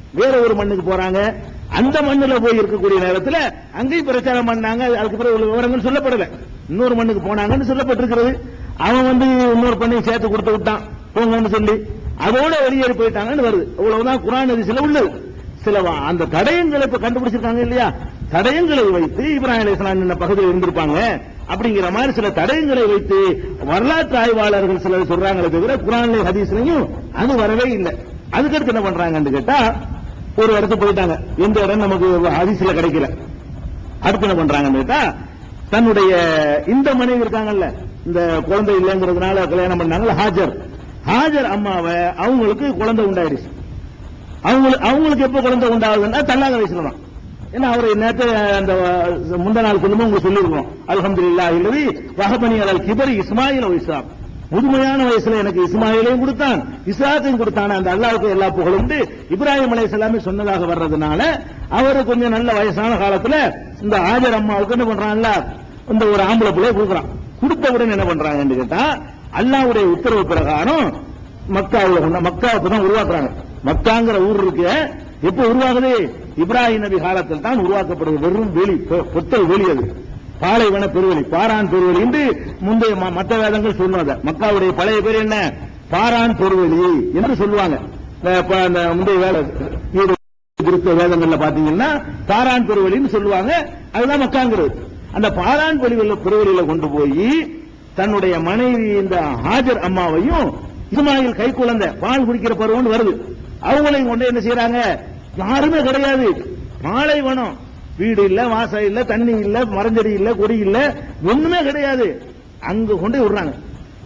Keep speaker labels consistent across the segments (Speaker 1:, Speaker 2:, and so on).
Speaker 1: வேற ஒரு மண்ணுக்கு போறாங்க அந்த மண்ணுல போய் இருக்கக்கூடிய நேரத்துல அங்கேயும் பிரச்சாரம் பண்ணாங்க அதுக்கு பிறகு உள்ள விவரங்கள் சொல்லப்படல இன்னொரு மண்ணுக்கு போனாங்கன்னு சொல்லப்பட்டிருக்கிறது அவன் வந்து இன்னொரு பண்ணையும் சேர்த்து கொடுத்து விட்டான் போங்கன்னு சொல்லி அதோட வெளியேறி போயிட்டாங்கன்னு வருது அவ்வளவுதான் குரான் அதிசல உள்ளது சில வா- அந்த தடயங்களை இப்ப கண்டுபிடிச்சிருக்காங்க இல்லையா தடயங்களை வைத்து இப்ராஹிம் அலைஹிஸ்ஸலாம் இந்த பகுதியில் இருந்திருப்பாங்க அப்படிங்கிற மாதிரி சில தடயங்களை வைத்து வரலாற்று ஆய்வாளர்கள் சிலர் சொல்றாங்களே தவிர குரான்ல ஹதீஸ்லயும் அது வரவே இல்லை அதுக்கடுத்து என்ன பண்றாங்கன்னு கேட்டா ஒரு இடத்துக்கு போயிட்டாங்க எந்த இடம் நமக்கு ஹதீஸ்ல கிடைக்கல அடுத்து என்ன பண்றாங்கன்னு கேட்டா தன்னுடைய இந்த மனைவி இருக்காங்கல்ல இந்த குழந்தை இல்லைங்கிறதுனால கல்யாணம் பண்ணாங்கல்ல ஹாஜர் ஹாஜர் அம்மாவை அவங்களுக்கு குழந்தை உண்டாயிடுச்சு அவங்களுக்கு அவங்களுக்கு எப்ப குழந்தை உண்டாகுதுன்னா தள்ளாத வயசுல தான் ஏன்னா அவர் நேற்று அந்த முந்த நாள் சொல்லும்போது உங்களுக்கு சொல்லியிருக்கோம் அல்ஹம்துலில்லாஹ் இல்லது வஹபனி அலல் கிபரி இஸ்மாயில் இஸ்லாம் முதுமையான வயசுல எனக்கு இஸ்மாயிலையும் கொடுத்தான் இஸ்லாத்தையும் கொடுத்தான் அந்த அல்லாஹ்வுக்கு எல்லா புகழும் உண்டு இப்ராஹிம் அலைஹிஸ்ஸலாமே சொன்னதாக வர்றதுனால அவர் கொஞ்சம் நல்ல வயசான காலத்துல இந்த ஆஜர் அம்மாவுக்கு என்ன பண்றான்ல இந்த ஒரு ஆம்பளை பிள்ளைய கொடுக்குறான் கொடுத்த உடனே என்ன பண்றாங்கன்னு கேட்டா அல்லாஹ்வுடைய உத்தரவு பிரகாரம் மக்காவுல கொண்டு மக்கா தான் உருவாக்குறாங்க மக்காங்கிற ஊர் இருக்கு எப்ப உருவாகுது இப்ராஹிம் நபி காலத்தில் தான் உருவாக்கப்படுது வெறும் வெளி பொ- பொத்தல் வெளி அது பாலைவன பெருவெளி பாரான் பெருவெளி என்று முந்தைய ம- மற்ற வேதங்கள் சொன்னது மக்காவுடைய பழைய பேர் என்ன பாரான் பெருவெளி என்று சொல்லுவாங்க அஹ் இப்ப அந்த முந்தைய வேலை ஈடு கிறிஸ்தவ வேதங்கள்ல பாத்தீங்கன்னா பாரான் பெருவெளின்னு சொல்லுவாங்க அதுதான் மக்காங்கிறது அந்த பாரான் பெருவெளி பெருவெளியில கொண்டு போய் தன்னுடைய மனைவி இந்த ஹாஜர் அம்மாவையும் இஸ்மாயில் கை குழந்தை பால் குடிக்கிற பருவம்னு வருது அவங்களையும் கொண்டு என்ன செய்யறாங்க யாருமே கிடையாது பாலைவனம் வீடு இல்ல வாசல் இல்ல தண்ணி இல்ல மரஞ்செடி இல்ல கொடி இல்ல ஒண்ணுமே கிடையாது அங்க கொண்டு போய் விடுறாங்க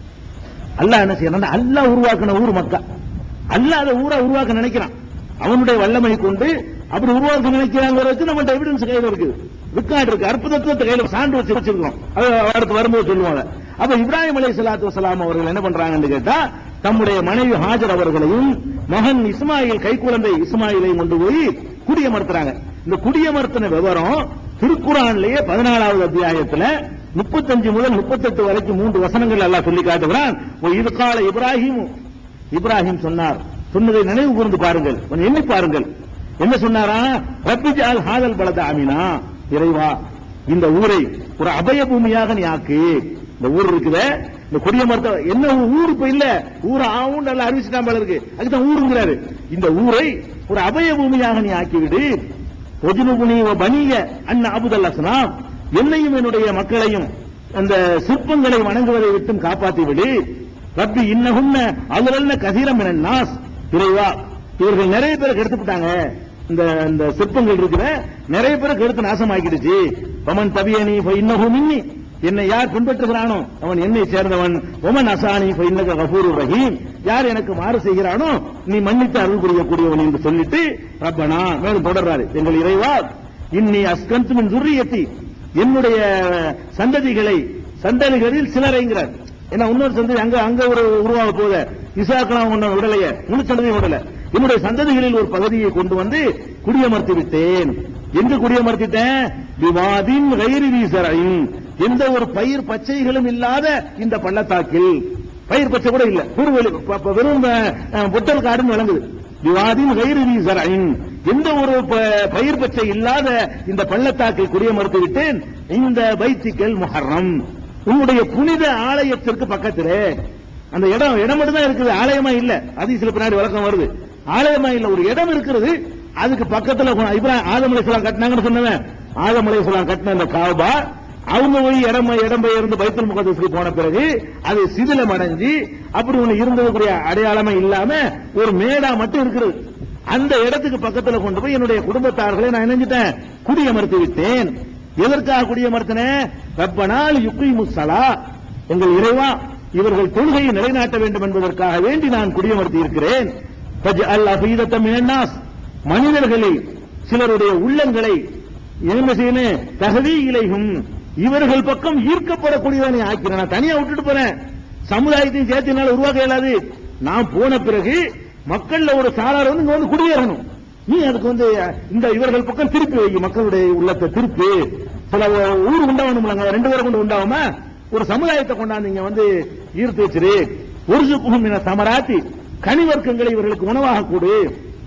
Speaker 1: அல்லாஹ் என்ன செய்யறான் அல்லாஹ் உருவாக்கின ஊர் மக்கா அல்லாஹ் அதை ஊரா உருவாக்க நினைக்கிறான் அவனுடைய வல்லமை கொண்டு அப்படி உருவாக்க நினைக்கிறாங்கிறதுக்கு நம்மகிட்ட எவிடன்ஸ் கையில இருக்குது ரிக்கார்டு இருக்கு அற்புதத்துவத்தை கையில சான்று வச்சு வச்சிருக்கோம் அது அடுத்து வரும்போது சொல்லுவாங்க அப்ப இப்ராஹிம் அலை சலாத்து வசலாம் அவர்கள் என்ன பண்றாங்கன்னு கேட்டா தம்முடைய மனைவி ஹாஜர் அவர்களையும் மகன் இஸ்மாயில் கைக்குழந்தை இஸ்மாயிலையும் கொண்டு போய் குடியமர்த்துறாங்க இந்த குடியமர்த்தின விவரம் திருக்குறான்லயே பதினாலாவது அத்தியாயத்துல முப்பத்தஞ்சு முதல் முப்பத்தெட்டு வரைக்கும் மூன்று வசனங்கள் எல்லாம் சொல்லி காட்டுகிறான் ஒரு இது கால இப்ராஹிம் இப்ராஹிம் சொன்னார் சொன்னதை நினைவு கூர்ந்து பாருங்கள் கொஞ்சம் எண்ணி பாருங்கள் என்ன சொன்னாரா ரப்பிஜால் ஹாதல் பலத அமினா இறைவா இந்த ஊரை ஒரு அபய பூமியாக நீ ஆக்கு இந்த ஊர் இருக்குதே இந்த குடியமர்த்த என்ன ஊர் இப்ப இல்ல ஊர் ஆவும் நல்லா அறிவிச்சுட்டான் போல இருக்கு அதுதான் ஊருங்கிறாரு இந்த ஊரை ஒரு அபய பூமியாக நீ ஆக்கிவிடு ஒஜுனுபுனி பனிய அண்ணன் அபுதல் அஸ்லாம் என்னையும் என்னுடைய மக்களையும் அந்த சிற்பங்களை வணங்குவதை விட்டும் காப்பாற்றி விடு ரப்பி இன்னகுன்ன அதுல கதீரம் என நாஸ் இறைவா இவர்கள் நிறைய பேருக்கு எடுத்துட்டாங்க இந்த இந்த சிற்பங்கள் இருக்கிற நிறைய பேருக்கு எடுத்து நாசமாக்கிடுச்சு பமன் தபியனி இன்னகு மின்னி என்னை யார் பின்பற்றுகிறானோ அவன் என்னை சேர்ந்தவன் ஒமன் அசானி இன்னக கபூர் ரஹீம் யார் எனக்கு மாறு செய்கிறானோ நீ மன்னித்து அருள் புரியக்கூடியவன் என்று சொல்லிட்டு ரப்பனா மேலும் தொடர்றாரு எங்கள் இறைவா இன்னி அஸ்கந்து மின் துர்ரியத்தி என்னுடைய சந்ததிகளை சந்ததிகளில் சிலரைங்கிறார் ஏன்னா இன்னொரு சந்ததி அங்க அங்க ஒரு உருவாக போத இசாக்கலாம் ஒன்னும் விடலையே முழு சந்ததியும் விடல என்னுடைய சந்ததிகளில் ஒரு பகுதியை கொண்டு வந்து குடியமர்த்தி விட்டேன் எங்கு குடியமர்த்திட்டேன் விவாதின் கயிறு வீசரையும் எந்த ஒரு பயிர் பச்சைகளும் இல்லாத இந்த பள்ளத்தாக்கில் பயிர் பச்சை கூட இல்ல புருவெளி ப- ப- வெறும் அஹ், பொட்டல் காடுன்னு விளங்குது விவாதின் கயிறு வீசரையும் எந்த ஒரு ப- பயிர் பச்சை இல்லாத இந்த பள்ளத்தாக்கை குடியமர்த்தி விட்டேன் இந்த பைத்திக்கல் முஹர்ரம் உன்னுடைய புனித ஆலயத்திற்கு பக்கத்திலே அந்த இடம் இடம் மட்டும் தான் இருக்குது ஆலயமா இல்ல அது சில பின்னாடி விளக்கம் வருது ஆலயமா இல்ல ஒரு இடம் இருக்கிறது அதுக்கு பக்கத்துல கொ- இப்ராஹிம் ஆதம் அலைஹிஸ்ஸலாம் கட்டினாங்கன்னு சொன்னவன் ஆதம் அலைஹிஸ்ஸலாம் கட்டின அந்த காபா அவங்க போய் இடம் இடம் பெயர்ந்து பைத்துல் முகதஸ்க்கு போன பிறகு அது சிதிலம் அடைஞ்சு அப்படி ஒண்ணு இருந்ததுக்குரிய அடையாளமே இல்லாம ஒரு மேடா மட்டும் இருக்கிறது அந்த இடத்துக்கு பக்கத்துல கொண்டு போய் என்னுடைய குடும்பத்தார்களை நான் நினைஞ்சிட்டேன் குடியமர்த்தி விட்டேன் எதற்காக குடியமர்த்தினேன் ரப்பனால் யுக்தி முசலா எங்கள் இறைவா இவர்கள் தொழுகையை நிலைநாட்ட வேண்டும் என்பதற்காக வேண்டி நான் குடியமர்த்தி இருக்கிறேன் அல் அபீதத்தம் இனநாஸ் மனிதர்களில் சிலருடைய உள்ளங்களை என்ன செய்யணும் தகுதி இலையும் இவர்கள் பக்கம் ஈர்க்கப்படக்கூடியவனை ஆக்கிறேன் நான் தனியா விட்டுட்டு போறேன் சமுதாயத்தையும் சேர்த்து என்னால உருவாக்க இயலாது நான் போன பிறகு மக்கள்ல ஒரு சாரார் வந்து இங்க வந்து குடியேறணும் நீ அதுக்கு வந்து இந்த இவர்கள் பக்கம் திருப்பி வை மக்களுடைய உள்ளத்தை திருப்பி சில ஊர் உண்டாவணும்லங்க ரெண்டு பேரை கொண்டு உண்டாவாம ஒரு சமுதாயத்தை கொண்டாந்து இங்க வந்து ஈர்த்து வச்சிரு ஒரு சுக்கும் என சமராத்தி கனிவர்க்கங்களை இவர்களுக்கு உணவாக கொடு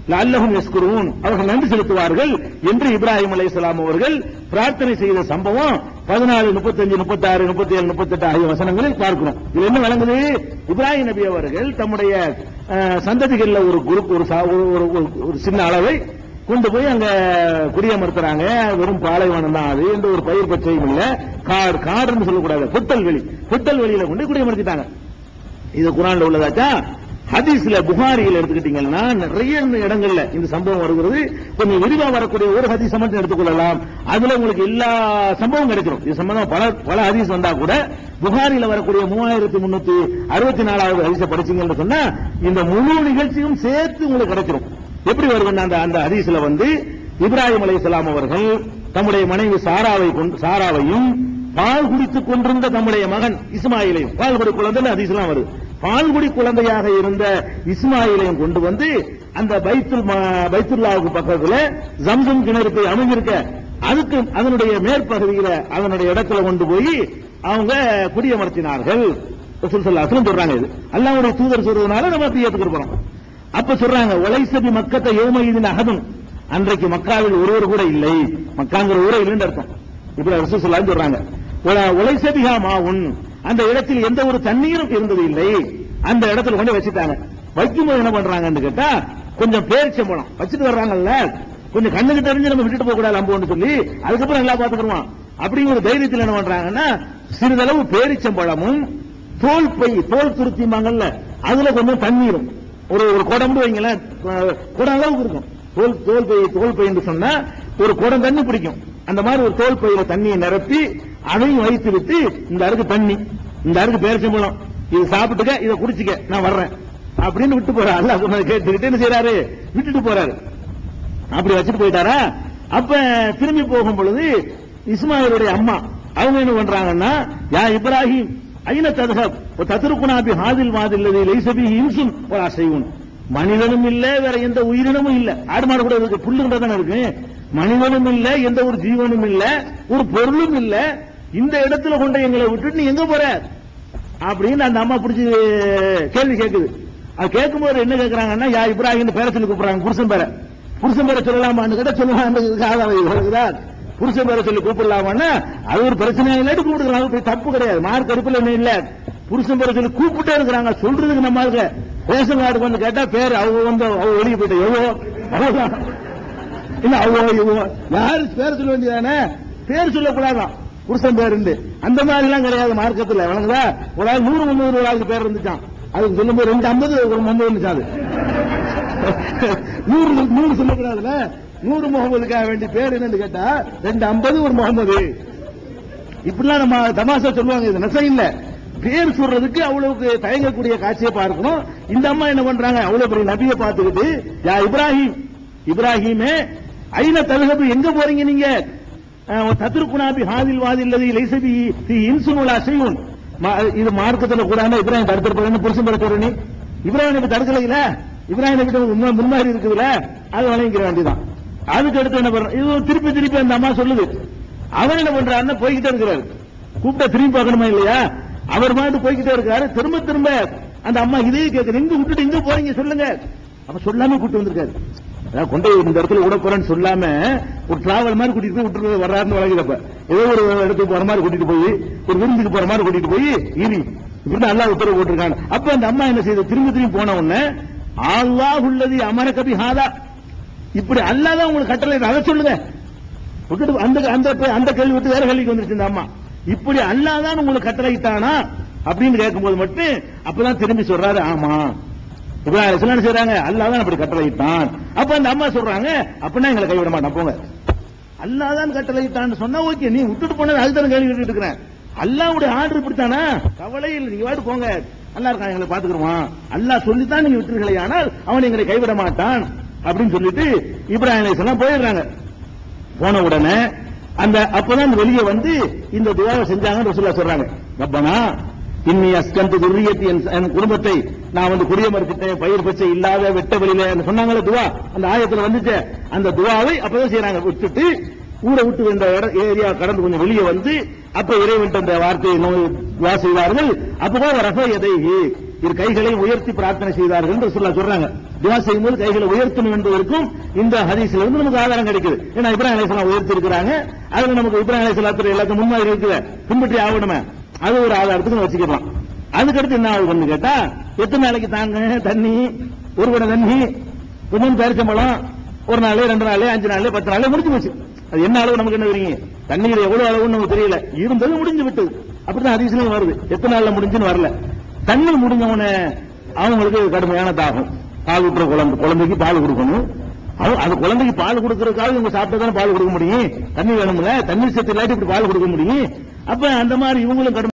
Speaker 1: லல்லஹும் யஸ்குரூன் அவர்கள் நன்றி செலுத்துவார்கள் என்று இப்ராஹிம் அலைஹிஸ்ஸலாம் அவர்கள் பிரார்த்தனை செய்த சம்பவம் பதினாலு முப்பத்தஞ்சு முப்பத்தாறு முப்பத்தி ஏழு முப்பத்தெட்டு ஆகிய வசனங்களில் பார்க்கிறோம் இது என்ன விளங்குது இப்ராஹிம் நபி அவர்கள் தம்முடைய அஹ், சந்ததிகள்ல ஒரு குரூப் ஒரு சா- ஒரு- ஒரு- ஒரு- ஒரு சின்ன அளவை கொண்டு போய் அங்க குடியமர்த்துறாங்க வெறும் பாலைவனம் தான் அது எந்த ஒரு பயிர் பச்சையும் இல்ல காடு காடுன்னு சொல்லக்கூடாது புத்தல் வெளி புத்தல் வெளியில கொண்டு குடியமர்த்திட்டாங்க இது குரான்ல உள்ளதாச்சா ஹதீஸ்ல புகாரியில் எடுத்துக்கிட்டீங்கன்னா நிறைய இடங்கள்ல இந்த சம்பவம் வருகிறது கொஞ்சம் விரிவா வரக்கூடிய ஒரு ஹதீஸ் மட்டும் எடுத்துக்கொள்ளலாம் அதுல உங்களுக்கு எல்லா சம்பவம் கிடைச்சிடும் இது சம்பந்தம் பல பல ஹதீஸ் வந்தா கூட புகாரில வரக்கூடிய மூவாயிரத்தி முன்னூத்தி அறுபத்தி நாலாவது ஹதீஸை படிச்சீங்கன்னு சொன்னா இந்த முழு நிகழ்ச்சியும் சேர்த்து உங்களுக்கு கிடைச்சிடும் எப்படி வருதுன்னா அந்த அந்த ஹதீஸ்ல வந்து இப்ராஹிம் அலைஹிஸ்ஸலாம் அவர்கள் தம்முடைய மனைவி சாராவை கொண்டு சாராவையும் பால் குடித்துக் கொண்டிருந்த தம்முடைய மகன் இஸ்மாயிலையும் பால் குடி குழந்தை ஹதீஸ்லாம் வருது பால்குடி குழந்தையாக இருந்த இஸ்மாயிலையும் கொண்டு வந்து அந்த பைத்துல் ம- பைத்துல்லாவுக்கு பக்கத்துல ஜம்சம் கிணறு போய் அமைஞ்சிருக்க அதுக்கு அதனுடைய மேற்பகுதியில அதனுடைய இடத்துல கொண்டு போய் அவங்க குடியமர்த்தினார்கள் ரசூல் ஸல்லல்லாஹு அலைஹி வஸல்லம் சொல்றாங்க இது அல்லாஹ்வுடைய தூதர் சொல்றதுனால நம்ம அப்படி ஏத்துக்கிட்டு போறோம் அப்ப சொல்றாங்க ஒலைசபி மக்கத்தை யோமயிதின் அகதும் அன்றைக்கு மக்காவில் ஒருவர் கூட இல்லை மக்காங்கிற ஊரே இல்லைன்னு அர்த்தம் இப்படி ரசூல் ஸல்லல்லாஹு அலைஹி வஸல்லம் சொல்றாங்க ஒல- ஒலைசபிஹா மாவுன் அந்த இடத்தில் எந்த ஒரு தண்ணீரும் இருந்தது இல்லை அந்த இடத்துல கொண்டு வச்சுட்டாங்க வைக்கும்போது என்ன பண்றாங்கன்னு கேட்டா கொஞ்சம் பேரிச்சம்பழம் வச்சுட்டு வர்றாங்கல்ல கொஞ்சம் கண்ணுக்கு தெரிஞ்சு நம்ம விட்டுட்டு போக கூடாது அம்போன்னு சொல்லி அதுக்கப்புறம் எல்லாம் பாத்துக்கிடுவான் அப்படிங்கிற தைரியத்தில் என்ன பண்றாங்கன்னா சிறிதளவு பேரிச்சம்பழமும் தோல் பை தோல் துருத்திமாங்கல்ல அதுல கொஞ்சம் தண்ணீரும் ஒரு ஒரு குடம்பு வைங்களேன் அஹ், குடம் அளவுக்கு இருக்கும் தோல் தோல் பை தோல் பை என்று சொன்னா ஒரு குடம் தண்ணி பிடிக்கும் அந்த மாதிரி ஒரு தோல் பையில தண்ணியை நிரப்பி அதையும் வைத்து விட்டு இந்த அருக்கு தண்ணி இந்த அருக்கு பேரிச்சம்பழம் இது சாப்பிட்டுக்க இதை குடிச்சுக்க நான் வர்றேன் அப்படின்னு விட்டு போறாரு அல்லாஹ் சொன்னதை கேட்டுக்கிட்டு என்ன செய்யறாரு விட்டுட்டு போறாரு அப்படி வச்சுட்டு போயிட்டாரா அப்ப திரும்பி போகும் பொழுது இஸ்மாயிலுடைய அம்மா அவங்க என்ன பண்றாங்கன்னா யா இப்ராஹிம் ஐன ததஹப் தத்ருக்குனா பி ஹாதில் வாதில் லைசபி இன்சுன் ஒரு அசைவுன் மனிதனும் இல்ல வேற எந்த உயிரினமும் இல்ல ஆடு மாடு கூட இருக்கு புல்லுகிட்ட தானே இருக்கு மனிதனும் இல்ல எந்த ஒரு ஜீவனும் இல்ல ஒரு பொருளும் இல்ல இந்த இடத்துல கொண்டு எங்களை விட்டுட்டு நீ எங்க போற அப்படின்னு அந்த அம்மா பிடிச்சி கேள்வி கேக்குது அது கேட்கும்போது என்ன கேக்குறாங்கன்னா யா இப்ராஹிம் பேர சொல்லி கூப்பிடுறாங்க புருஷன் பேர புருஷன் பேரை சொல்லலாமான்னு கேட்டா சொல்லலாம் புருஷன் பேரை சொல்லி கூப்பிடலாமான்னு அது ஒரு பிரச்சனை இல்லாட்டி கூப்பிடுறாங்க போய் தப்பு கிடையாது மார்க் கருப்பில் என்ன இல்ல புருஷன் பேரை சொல்லி கூப்பிட்டே இருக்கிறாங்க சொல்றதுக்கு நம்ம இருக்க ரேஷன் கார்டுக்கு வந்து கேட்டா பேர் அவங்க வந்து அவ வெளியே போயிட்டு எவ்வளோ அவ்வளவுதான் இல்ல அவ்வளோ இவ்வளோ யாரு பேர் சொல்ல வேண்டியதானே பேர் சொல்லக்கூடாதான் புருஷன் பேர் இருந்து அந்த மாதிரி எல்லாம் கிடையாது மார்க்கத்துல வழங்குதா ஒரு ஆள் நூறு முந்நூறு ஒரு ஆளுக்கு பேர் இருந்துச்சான் அதுக்கு சொல்லும்போது ரெண்டு ஐம்பது ஒரு முந்நூறு இருந்துச்சு அது நூறு நூறு சொல்லக்கூடாதுல நூறு முகமதுக்காக வேண்டிய பேர் என்னன்னு கேட்டா ரெண்டு ஐம்பது ஒரு முகமது இப்படிலாம் நம்ம தமாஷா சொல்லுவாங்க இது நெசம் இல்ல பேர் சொல்றதுக்கு அவ்வளவுக்கு தயங்கக்கூடிய காட்சியை பார்க்கணும் இந்த அம்மா என்ன பண்றாங்க அவ்வளவு பெரிய நபியை பார்த்துக்கிட்டு யா இப்ராஹிம் இப்ராஹிமே ஐன தலகபு எங்க போறீங்க நீங்க தத்ருக்குனாபி ஹாதில் வாதில்லதி லைசபி தி இன்சுனுல் அசையுன் மா- இது மார்க்கத்துல கூடாம இப்ராஹிம் தடுத்திருப்பாங்க புருஷன் பெற சொல்ற நீ இப்ராஹிம் நபி தடுக்கலையில இப்ராஹிம் நபி முன்ன- முன்மாதிரி இருக்குதுல அது வழங்கிக்கிற வேண்டியதான் அதுக்கு அடுத்து என்ன பண்ற இது திருப்பி திருப்பி அந்த அம்மா சொல்லுது அவர் என்ன பண்றாருன்னா போய்கிட்டே இருக்கிறாரு கூப்பிட்டா திரும்பி பார்க்கணுமா இல்லையா அவர் பாட்டு போய்கிட்டே இருக்காரு திரும்ப திரும்ப அந்த அம்மா இதே கேட்குது எங்க விட்டுட்டு எங்க போறீங்க சொல்லுங்க அப்ப சொல்லாம கூட்டு வந்திருக்காரு அதாவது கொண்டு போய் இந்த இடத்துல விட போறேன்னு சொல்லாம ஒரு டிராவல் மாதிரி கூட்டிட்டு போய் விட்டுட்டு வர்றாருன்னு வழங்குறப்ப ஏதோ ஒரு இடத்துக்கு போற மாதிரி கூட்டிட்டு போய் ஒரு விருந்துக்கு போற மாதிரி கூட்டிட்டு போய் இனி இப்படி அல்லா உத்தரவு போட்டிருக்காங்க அப்ப அந்த அம்மா என்ன செய்யுது திரும்பி திரும்பி போன உடனே அல்லாஹ் உள்ளது அமர கபி ஹாதா இப்படி அல்லாதான் உங்களுக்கு கட்டளை அதை சொல்லுங்க விட்டுட்டு அந்த அந்த அந்த கேள்வி விட்டு வேற கேள்விக்கு வந்துருச்சு இந்த அம்மா இப்படி அல்லாதான் உங்களுக்கு கட்டளையிட்டானா அப்படின்னு கேட்கும்போது மட்டும் அப்பதான் திரும்பி சொல்றாரு ஆமா இப்ராஹிம் அலைஹிஸ்ஸலாம் என்ன செய்றாங்க அல்லாதான் அப்படி கட்டளையிட்டான் அப்ப அந்த அம்மா சொல்றாங்க அப்படின்னா எங்களை கைவிட மாட்டான் போங்க அல்லாதான் கட்டளையிட்டான்னு சொன்னா ஓகே நீ விட்டுட்டு போனது அதுதான் கேள்வி கேட்டுட்டு இருக்கிறேன் அல்லாவுடைய ஆர்டர் இப்படித்தானா கவலை இல்லை நீங்க வாட்டு போங்க அல்லா இருக்கான் எங்களை பாத்துக்கிறோம் அல்லாஹ் சொல்லித்தான் நீங்க விட்டுருங்களே ஆனால் அவன் எங்களை கைவிட மாட்டான் அப்படின்னு சொல்லிட்டு இப்ராஹிம் அலைஹிஸ்ஸலாம் போயிடுறாங்க போன உடனே அந்த அப்பதான் வெளியே வந்து இந்த துவாவை செஞ்சாங்கன்னு ரசூலுல்லாஹ் சொல்றாங்க ரப்பனா இன்னி அஸ்கந்து துர்ரியத்தி என் என் குடும்பத்தை நான் வந்து குடியமர்த்திட்டேன் பயிர் பச்சை இல்லாத வெட்ட வெளியில சொன்னாங்களே துவா அந்த ஆயத்துல வந்துச்சு அந்த துவாவை அப்பதான் செய்யறாங்க விட்டுட்டு ஊரை விட்டு இந்த இட- ஏரியா கடந்து கொஞ்சம் வெளியே வந்து அப்ப இறைவன் அந்த வார்த்தையை நோய் துவா செய்வார்கள் அப்பதான் ரஃப எதை இரு கைகளை உயர்த்தி பிரார்த்தனை செய்தார்கள் என்று சொல்ல சொல்றாங்க துவா செய்யும்போது கைகளை உயர்த்தணும் என்பதற்கும் இந்த ஹதீஸ்ல இருந்து நமக்கு ஆதாரம் கிடைக்குது ஏன்னா இப்ராஹிம் அலைஹிஸ்ஸலாம் உயர்த்தி இருக்கிறாங்க அதுல நமக்கு இப்ராஹிம் அலைஹிஸ்ஸலாத்துல எல்லாத்தையும் முன்மாதிரி இருக்குது பின்பற்றி ஆகணுமே அது ஒரு ஆதாரத்துக்கு நம்ம வச்சுக்கலாம் அதுக்கடுத்து என்ன ஆகுதுன்னு கேட்டா எத்தனை நாளைக்கு தாங்க தண்ணி ஒரு குடம் தண்ணி கொஞ்சம் பேரிச்சம்பழம் ஒரு நாள் ரெண்டு நாள் அஞ்சு நாள் பத்து நாள் முடிஞ்சு போச்சு அது என்ன அளவு நமக்கு என்ன தெரியும் தண்ணீர் எவ்வளவு அளவுன்னு நமக்கு தெரியல இருந்தது முடிஞ்சு விட்டது அப்படிதான் அதிசயம் வருது எத்தனை நாள்ல முடிஞ்சுன்னு வரல தண்ணி முடிஞ்ச உடனே அவங்களுக்கு கடுமையான தாகம் பால் ஊற்றுற குழந்தை குழந்தைக்கு பால் கொடுக்கணும் அவ- அது குழந்தைக்கு பால் கொடுக்கறதுக்காக இவங்க சாப்பிட்டா தானே பால் கொடுக்க முடியும் தண்ணி வேணும்ல தண்ணீர் சத்து இல்லாட்டி இப்படி பால் கொடுக்க முடியும் அப்ப அந்த மாதிரி இவங்களும் கடுமை